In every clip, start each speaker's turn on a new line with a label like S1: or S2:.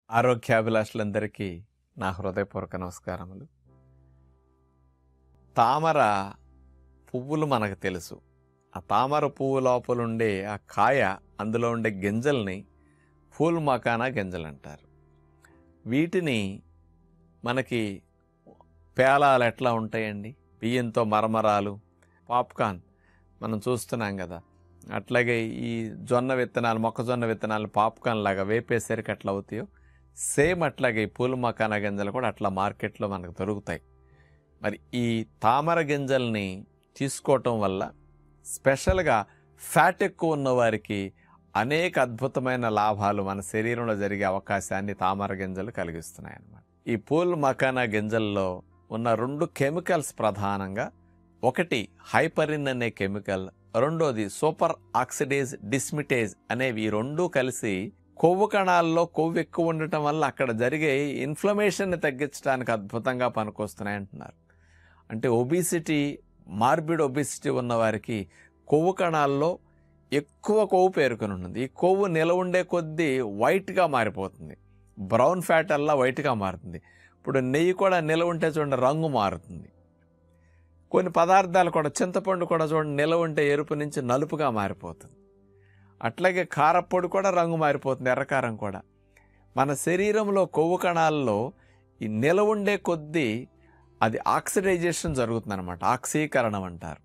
S1: ఆరోగ్యాభిలాషులందరికీ నా హృదయపూర్వక నమస్కారములు తామర పువ్వులు మనకు తెలుసు ఆ తామర పువ్వు లోపల ఉండే ఆ కాయ అందులో ఉండే గింజల్ని ఫూల్ మకానా గింజలు అంటారు వీటిని మనకి పేలాలు ఎట్లా ఉంటాయండి బియ్యంతో మరమరాలు పాప్కార్న్ మనం చూస్తున్నాం కదా అట్లాగే ఈ జొన్న విత్తనాలు మొక్కజొన్న విత్తనాలు పాప్కార్న్ లాగా వేపేసరికి అట్లా అవుతాయో సేమ్ అట్లాగే ఈ పూల మకానా గింజలు కూడా అట్లా మార్కెట్లో మనకు దొరుకుతాయి మరి ఈ తామర గింజల్ని తీసుకోవటం వల్ల స్పెషల్గా ఫ్యాట్ ఎక్కువ ఉన్న వారికి అనేక అద్భుతమైన లాభాలు మన శరీరంలో జరిగే అవకాశాన్ని తామర గింజలు కలిగిస్తున్నాయి అన్నమాట ఈ పూల్ మకానా గింజల్లో ఉన్న రెండు కెమికల్స్ ప్రధానంగా ఒకటి హైపరిన్ అనే కెమికల్ రెండోది సూపర్ ఆక్సిడేజ్ డిస్మిటేజ్ అనేవి ఈ రెండూ కలిసి కొవ్వు కణాల్లో కొవ్వు ఎక్కువ ఉండటం వల్ల అక్కడ జరిగే ఇన్ఫ్లమేషన్ని తగ్గించడానికి అద్భుతంగా పనికొస్తున్నాయి అంటున్నారు అంటే ఒబిసిటీ మార్బిడ్ ఒబిసిటీ ఉన్న వారికి కొవ్వు కణాల్లో ఎక్కువ కొవ్వు పేరుకొని ఉంటుంది ఈ కొవ్వు నిలవ ఉండే కొద్దీ వైట్గా మారిపోతుంది బ్రౌన్ ఫ్యాట్ అల్లా వైట్గా మారుతుంది ఇప్పుడు నెయ్యి కూడా నిలవ ఉంటే చూడండి రంగు మారుతుంది కొన్ని పదార్థాలు కూడా చింతపండు కూడా చూడండి నిలవ ఉంటే ఎరుపు నుంచి నలుపుగా మారిపోతుంది అట్లాగే కారప్పొడి కూడా రంగు మారిపోతుంది ఎర్రకారం కూడా మన శరీరంలో కొవ్వు కణాల్లో ఈ నిలవ ఉండే కొద్దీ అది ఆక్సిడైజేషన్ జరుగుతుంది అనమాట ఆక్సీకరణం అంటారు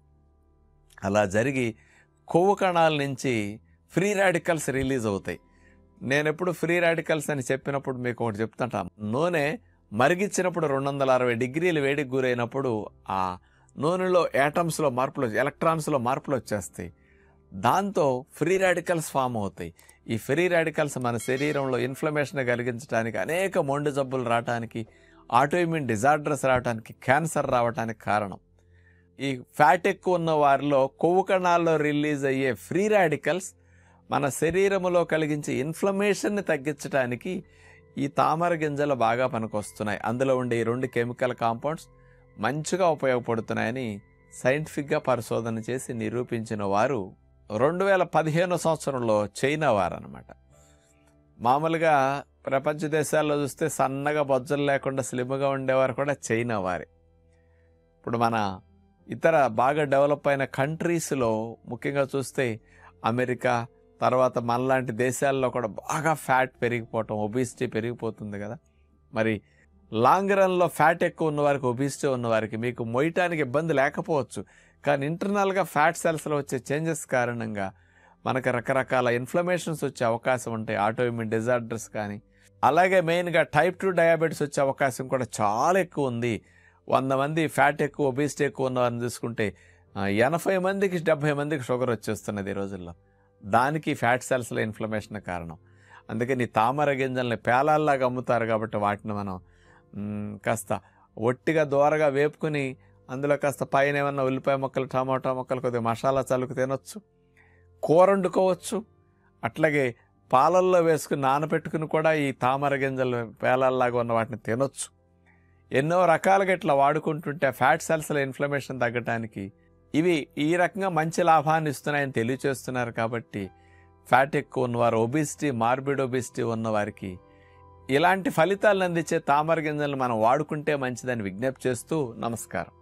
S1: అలా జరిగి కొవ్వు కణాల నుంచి ఫ్రీ రాడికల్స్ రిలీజ్ అవుతాయి నేను ఎప్పుడు ఫ్రీ రాడికల్స్ అని చెప్పినప్పుడు మీకు ఒకటి చెప్తుంటా నూనె మరిగించినప్పుడు రెండు వందల అరవై డిగ్రీలు వేడికి గురైనప్పుడు ఆ నూనెలో యాటమ్స్లో మార్పులు ఎలక్ట్రాన్స్లో మార్పులు వచ్చేస్తాయి దాంతో ఫ్రీ రాడికల్స్ ఫామ్ అవుతాయి ఈ ఫ్రీ రాడికల్స్ మన శరీరంలో ఇన్ఫ్లమేషన్ కలిగించడానికి అనేక మొండు జబ్బులు రావడానికి ఆటోఇమ్యూన్ డిజార్డర్స్ రావడానికి క్యాన్సర్ రావడానికి కారణం ఈ ఫ్యాట్ ఎక్కువ ఉన్న వారిలో కొవ్వు కణాల్లో రిలీజ్ అయ్యే ఫ్రీ రాడికల్స్ మన శరీరంలో కలిగించే ఇన్ఫ్లమేషన్ని తగ్గించడానికి ఈ తామర గింజలు బాగా పనికొస్తున్నాయి అందులో ఉండే ఈ రెండు కెమికల్ కాంపౌండ్స్ మంచిగా ఉపయోగపడుతున్నాయని సైంటిఫిక్గా పరిశోధన చేసి నిరూపించిన వారు రెండు వేల పదిహేను సంవత్సరంలో చైనా వారు అనమాట మామూలుగా ప్రపంచ దేశాల్లో చూస్తే సన్నగా బొజ్జలు లేకుండా స్లిమ్గా ఉండేవారు కూడా చైనా వారే ఇప్పుడు మన ఇతర బాగా డెవలప్ అయిన కంట్రీస్లో ముఖ్యంగా చూస్తే అమెరికా తర్వాత మనలాంటి దేశాల్లో కూడా బాగా ఫ్యాట్ పెరిగిపోవటం ఒబిసిటీ పెరిగిపోతుంది కదా మరి లాంగ్ రన్లో ఫ్యాట్ ఎక్కువ ఉన్న వారికి ఒబిసిటీ ఉన్న వారికి మీకు మొయ్యటానికి ఇబ్బంది లేకపోవచ్చు కానీ ఇంటర్నల్గా ఫ్యాట్ సెల్స్లో వచ్చే చేంజెస్ కారణంగా మనకు రకరకాల ఇన్ఫ్లమేషన్స్ వచ్చే అవకాశం ఉంటాయి ఆటోఇమ్యూన్ డిజార్డర్స్ కానీ అలాగే మెయిన్గా టైప్ టూ డయాబెటీస్ వచ్చే అవకాశం కూడా చాలా ఎక్కువ ఉంది వంద మంది ఫ్యాట్ ఎక్కువ ఒబిసిటీ ఎక్కువ ఉన్నవారిని చూసుకుంటే ఆ, ఎనభై మందికి డెబ్భై మందికి షుగర్ వచ్చేస్తున్నది ఈ రోజుల్లో దానికి ఫ్యాట్ సెల్స్లో ఇన్ఫ్లమేషన్ కారణం అందుకని ఈ తామర గింజల్ని పేలాల్లాగా అమ్ముతారు కాబట్టి వాటిని మనం మ్, కాస్త ఒట్టిగా దోరగా వేపుకుని అందులో కాస్త పైన ఏమన్నా ఉల్లిపాయ ముక్కలు టమాటా ముక్కలు కొద్దిగా మసాలా చల్లుకు తినొచ్చు కూర వండుకోవచ్చు అట్లాగే పాలల్లో వేసుకుని నానబెట్టుకుని కూడా ఈ తామర గింజలు పేలాల్లాగా ఉన్న వాటిని తినొచ్చు ఎన్నో రకాలుగా ఇట్లా వాడుకుంటుంటే ఫ్యాట్ సెల్స్ల ఇన్ఫ్లమేషన్ తగ్గటానికి ఇవి ఈ రకంగా మంచి లాభాన్ని ఇస్తున్నాయని తెలియచేస్తున్నారు కాబట్టి ఫ్యాట్ ఎక్కువ ఉన్నవారు ఒబిసిటీ మార్బిడ్ ఒబిసిటీ ఉన్నవారికి ఇలాంటి ఫలితాలను అందించే తామర గింజలను మనం వాడుకుంటే మంచిదని విజ్ఞప్తి చేస్తూ నమస్కారం